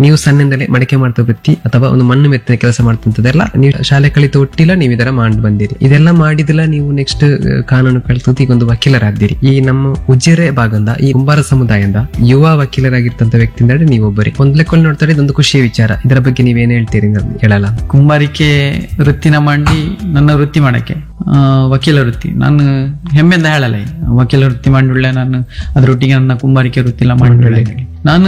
ನೀವು ಸಣ್ಣಿಂದಲೇ ಮಡಿಕೆ ಮಾಡ್ತಾ ವೃತ್ತಿ ಅಥವಾ ಒಂದು ಮಣ್ಣು ಮೆತ್ತಿನ ಕೆಲಸ ಮಾಡ್ತಂತದೆಲ್ಲ ನೀವು ಶಾಲೆ ಕಲಿತ ಒಟ್ಟಿಲ್ಲ ನೀವು ಇದರ ಮಾಡಿ ಬಂದಿರಿ ಇದೆಲ್ಲ ಮಾಡಿದಿಲ್ಲ ನೀವು ನೆಕ್ಸ್ಟ್ ಕಾನೂನು ಕಲಿತು ಈಗ ಒಂದು ವಕೀಲರಾದ್ದೀರಿ ಈ ನಮ್ಮ ಉಜಿರೆ ಭಾಗದಿಂದ ಈ ಕುಂಬಾರ ಸಮುದಾಯದಿಂದ ಯುವ ವಕೀಲರಾಗಿರ್ತಂತ ವ್ಯಕ್ತಿ ಅಂದ್ರೆ ನೀವು ಒಬ್ಬರೇ ಒಂದ್ ಲೆಕ್ಕಲ್ಲಿ ನೋಡ್ತಾರೆ ಇದೊಂದು ಖುಷಿಯ ವಿಚಾರ ಇದರ ಬಗ್ಗೆ ನೀವೇನ್ ಹೇಳ್ತೀರಿ ಅಂತ ಹೇಳಲ್ಲ ಕುಂಬಾರಿಕೆ ವೃತ್ತಿನ ಮಾಡಿ ನನ್ನ ವೃತ್ತಿ ಮಾಡಕ್ಕೆ ಆ, ವಕೀಲ ವೃತ್ತಿ ನಾನು ಹೆಮ್ಮೆಯಿಂದ ಹೇಳಲ್ಲ ಈ ವಕೀಲ ವೃತ್ತಿ ಮಾಡಿಳ್ಳೆ ನಾನು ಅದರೊಟ್ಟಿಗೆ ನನ್ನ ಕುಂಬಾರಿಕೆ ವೃತ್ತಿ ಎಲ್ಲ ಮಾಡಿಳ್ಳೆ ನಾನು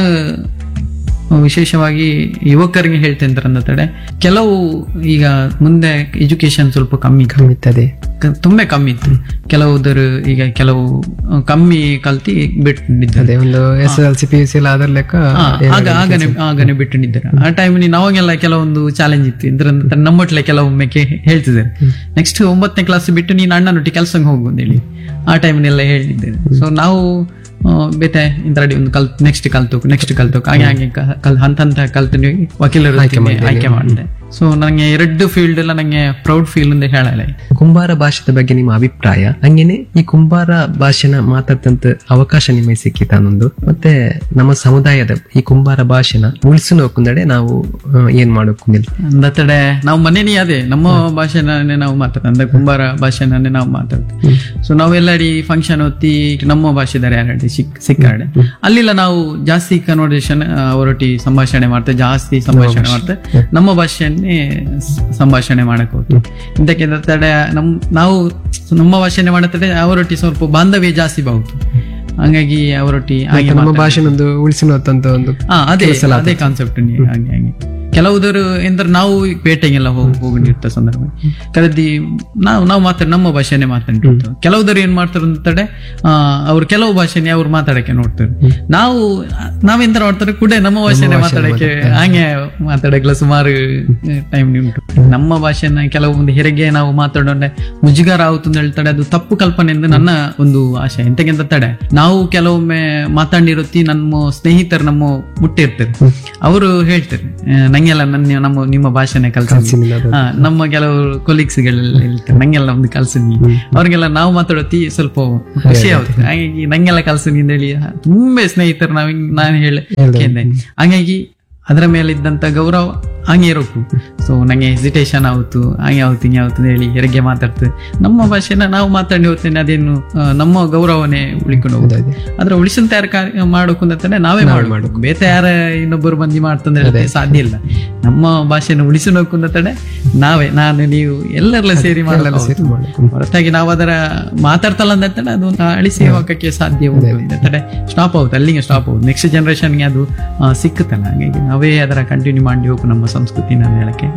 ವಿಶೇಷವಾಗಿ ಯುವಕರಿಗೆ ಹೇಳ್ತೇನೆ ಅಂದ ತಡೆ ಕೆಲವು ಈಗ ಮುಂದೆ ಎಜುಕೇಶನ್ ಸ್ವಲ್ಪ ಕಮ್ಮಿ ಕಮ್ಮಿತ್ತದೆ ಕ- ತುಂಬಾ ಕಮ್ಮಿ ಇತ್ತು ಕೆಲವುದರು ಈಗ ಕೆಲವು ಆ, ಕಮ್ಮಿ ಕಲ್ತಿ ಬಿಟ್ಟಿದ್ದಾರೆ ಅದೇ ಒಂದು S L C P U C ಎಲ್ಲ ಅದರ ಲೆಕ್ಕ ಹಾ, ಆಗ ಆಗನೆ ಆಗನೆ ಬಿಟ್ಟಿದ್ದಾರೆ ಆ ಟೈಮಿಗೆ ನಾವಾಗೆಲ್ಲ ಕೆಲವೊಂದು ಚಾಲೆಂಜ್ ಇತ್ತು ಇದ್ರ ನಮ್ಮಟ್ಲೆ ಕೆಲವೊಮ್ಮೆ ಕೇ- ಹೇಳ್ತಿದ್ದಾರೆ ನೆಕ್ಸ್ಟ್ ಒಂಬತ್ತನೇ ಕ್ಲಾಸ್ ಬಿಟ್ಟು ನೀನು ಅಣ್ಣನೊಟ್ಟಿಗೆ ಕೆಲಸಕ್ಕೆ ಹೋಗು ಅಂತ ಹೇಳಿ ಆ ಟೈಮ್ನೆಲ್ಲ ಹೇಳಿದ್ದೇನೆ ಸೊ ನಾವು ಆ, ಬೇತೆ ಇಂತರಡಿ ಒಂದು ಕಲ್ ನೆಕ್ಸ್ಟ್ ಕಲ್ತು ನೆಕ್ಸ್ಟ್ ಕಲ್ತು ಹಾಗೆ ಹಾಗೆ ಕ- ಕಲ್ ಹಂತ ಹಂತ ಕಲ್ತು ನೀವು ವಕೀಲರು ಆಯ್ಕೆ ಮಾಡಿದೆ ಸೊ ನನಗೆ ಎರಡು ಫೀಲ್ಡ್ ಎಲ್ಲ ನಂಗೆ ಪ್ರೌಡ್ ಫೀಲ್ ಅಂತ ಹೇಳಲ್ಲ ಕುಂಬಾರ ಭಾಷೆದ ಬಗ್ಗೆ ನಿಮ್ಮ ಅಭಿಪ್ರಾಯ ಹಂಗೇನೆ ಈ ಕುಂಬಾರ ಭಾಷೆನ ಮಾತಾಡ್ತಂತ ಅವಕಾಶ ನಿಮಗೆ ಸಿಕ್ಕಿತ ಅನ್ನೊಂದು ಮತ್ತೆ ನಮ್ಮ ಸಮುದಾಯದ ಈ ಕುಂಬಾರ ಭಾಷೆನ ಉಳಿಸಿ ನೋಕುಂದಡೆ ನಾವು ಆ, ಏನ್ ಮಾಡೋಕುಂದಿಲ್ಲ ಅಂದತಡೆ ನಾವು ಮನೇಲಿ ಅದೇ ನಮ್ಮ ಭಾಷೆನೇ ನಾವು ಮಾತಾಡ್ತೇವೆ ಅಂದ್ರೆ ಕುಂಬಾರ ಭಾಷೆನೇ ನಾವು ಮಾತಾಡ್ತೇವೆ ಸೊ ನಾವೆಲ್ಲಡಿ ಫಂಕ್ಷನ್ ಹೊತ್ತಿ ನಮ್ಮ ಭಾಷೆದಾರೆ ಯಾರಡಿ ಸಿಕ್ ಸಿಕ್ಕಾಡೆ ಅಲ್ಲಿಲ್ಲ ನಾವು ಜಾಸ್ತಿ ಕನ್ವರ್ಸೇಷನ್ ಅವರೊಟ್ಟಿ ಸಂಭಾಷಣೆ ಮಾಡ್ತೇವೆ ಜಾಸ್ತಿ ಸಂಭಾಷಣೆ ಮಾಡ್ತೇವೆ ನಮ್ಮ ಭಾಷೆಯನ್ನೇ ಸ- ಸಂಭಾಷಣೆ ಮಾಡಕ್ ಹೋಗ್ತೀವಿ ಇದಕ್ಕೆ ತಡೆ ನಮ್ ನಾವು ನಮ್ಮ ಭಾಷೆನೇ ಮಾಡತ್ತಡೆ ಅವರೊಟ್ಟಿ ಸ್ವಲ್ಪ ಬಾಂಧವ್ಯ ಜಾಸ್ತಿ ಬಾವುತು ಹಂಗಾಗಿ ಅವರೊಟ್ಟಿ ಹಾಗೆ ನಮ್ಮ ಭಾಷೆನೊಂದು ಉಳಿಸಿ ನೋತಂತ ಒಂದು ಹಾ ಅದೇ ಅದೇ ಕಾನ್ಸೆಪ್ಟ್ ಹಾಗೆ ಹಾಗೆ ಕೆಲವುದರು ಎಂದ್ರೆ ನಾವು ಪೇಟೆಗೆಲ್ಲ ಹೋಗಿ ಹೋಗಿರ್ತ ಸಂದರ್ಭ ಕರೆದಿ ನಾವು ನಾವು ಮಾತಾಡ ನಮ್ಮ ಭಾಷೆನೇ ಮಾತಾಡಿರ್ತೀವಿ ಕೆಲವುದರು ಏನ್ ಮಾಡ್ತಾರೆ ಅಂತಡೆ ಅವ್ರು ಕೆಲವು ಭಾಷೆನೇ ಅವ್ರು ಮಾತಾಡಕ್ಕೆ ನೋಡ್ತಾರೆ ನಾವು ನಾವೆಂತ ಮಾಡ್ತಾರೆ ಕೂಡ ನಮ್ಮ ಭಾಷೆನೇ ಮಾತಾಡಕ್ಕೆ ಹಾಗೆ ಮಾತಾಡಕ್ಕೆಲ್ಲ ಸುಮಾರು ಟೈಮ್ ಉಂಟು ನಮ್ಮ ಭಾಷೆನ ಕೆಲವೊಂದು ಹೆರಿಗೆ ನಾವು ಮಾತಾಡೋಣ ಮುಜುಗರ ಆಗುತ್ತು ಅಂತ ಹೇಳ್ತಾರೆ ಅದು ತಪ್ಪು ಕಲ್ಪನೆ ಎಂದು ನನ್ನ ಒಂದು ಆಶೆ ಎಂತಕ್ಕೆಂತ ತಡೆ ನಾವು ಕೆಲವೊಮ್ಮೆ ಮಾತಾಡಿರುತ್ತಿ ನಮ್ಮ ಸ್ನೇಹಿತರು ನಮ್ಮ ಮುಟ್ಟಿರ್ತಾರೆ ಅವರು ಹೇಳ್ತಾರೆ ಆ, ನಂಗೆಲ್ಲ ನನ್ನ ನಮ್ಮ ನಿಮ್ಮ ಭಾಷೆನೆ ಕಲ್ಸಿ ಹಾ, ನಮ್ಮ ಕೆಲವು ಕೊಲೀಗ್ಸ್ ಗಳೆಲ್ಲ ಹೇಳ್ತಾರೆ ನಂಗೆಲ್ಲ ಒಂದು ಕಲ್ಸಿನಿ ಅವ್ರಿಗೆಲ್ಲ ನಾವು ಮಾತಾಡೋತಿ ಸ್ವಲ್ಪ ಖುಷಿ ಆಗುತ್ತೆ ಹಾಗಾಗಿ ನಂಗೆಲ್ಲ ಕಲ್ಸಿನಿ ಅಂತ ಹೇಳಿ ತುಂಬಾ ಸ್ನೇಹಿತರು ನಾವ್ ಹಿಂಗ್ ನಾನು ಹೇಳಿ ಕೇಳ್ದೆ. ಹಾಗಾಗಿ ಅದರ ಮೇಲೆ ಇದ್ದಂತ ಗೌರವ ಹಂಗೆ ಇರೋಕು ಸೊ ನಂಗೆ ಹೆಸಿಟೇಷನ್ ಆಗುತ್ತು ಹಂಗೆ ಆಗುತ್ತೆ ಹಿಂಗೆ ಆಗುತ್ತೆ ಅಂತ ಹೇಳಿ ಹೆರಿಗೆ ಮಾತಾಡ್ತು ನಮ್ಮ ಭಾಷೆನ ನಾವು ಮಾತಾಡಿ ಹೋಗ್ತೇನೆ ಅದೇನು ಆ, ನಮ್ಮ ಗೌರವನೇ ಉಳಿಕೊಂಡು ಹೋಗುತ್ತೆ ಅದ್ರ ಉಳಿಸಂತ ಯಾರು ಕಾರ್ಯ ಮಾಡೋಕು ಅಂತಾನೆ ನಾವೇ ಮಾಡಬೇಕು ಬೇತೆ ಯಾರ ಇನ್ನೊಬ್ಬರು ಬಂದಿ ಮಾಡ್ತಂದ್ರೆ ಹೇಳಿದ್ರೆ ಸಾಧ್ಯ ಇಲ್ಲ ನಮ್ಮ ಭಾಷೆನ ಉಳಿಸಬೇಕು ಅಂತಾನೆ ನಾವೇ ನಾನು ನೀವು ಎಲ್ಲರೆಲ್ಲ ಸೇರಿ ಮಾಡಲ್ಲ ಹೊರತಾಗಿ ನಾವು ಅದರ ಮಾತಾಡ್ತಲ್ಲ ಅಂತಾನೆ ಅದು ಅಳಿಸಿ ಹೋಗಕ್ಕೆ ಸಾಧ್ಯ ಉಂಟು ಅಂತಾನೆ ಸ್ಟಾಪ್ ಆಗುತ್ತೆ ಅಲ್ಲಿಗೆ ಸ್ಟಾಪ್ ಆಗುತ್ತೆ ನೆಕ್ಸ್ಟ್ ಜನರೇಷನ್ಗೆ ಅದು ಆ, ಸಿಕ್ಕುತ್ತಲ್ಲ ಹಾಗಾಗಿ ನಾವೇ ಅದರ ಕಂಟಿನ್ಯೂ ಮಾಡಿ ಹೋಗು ನಮ್ಮ ಸಂಸ್ಕೃತಿ ನಾನು ಹೇಳಕ್ಕೆ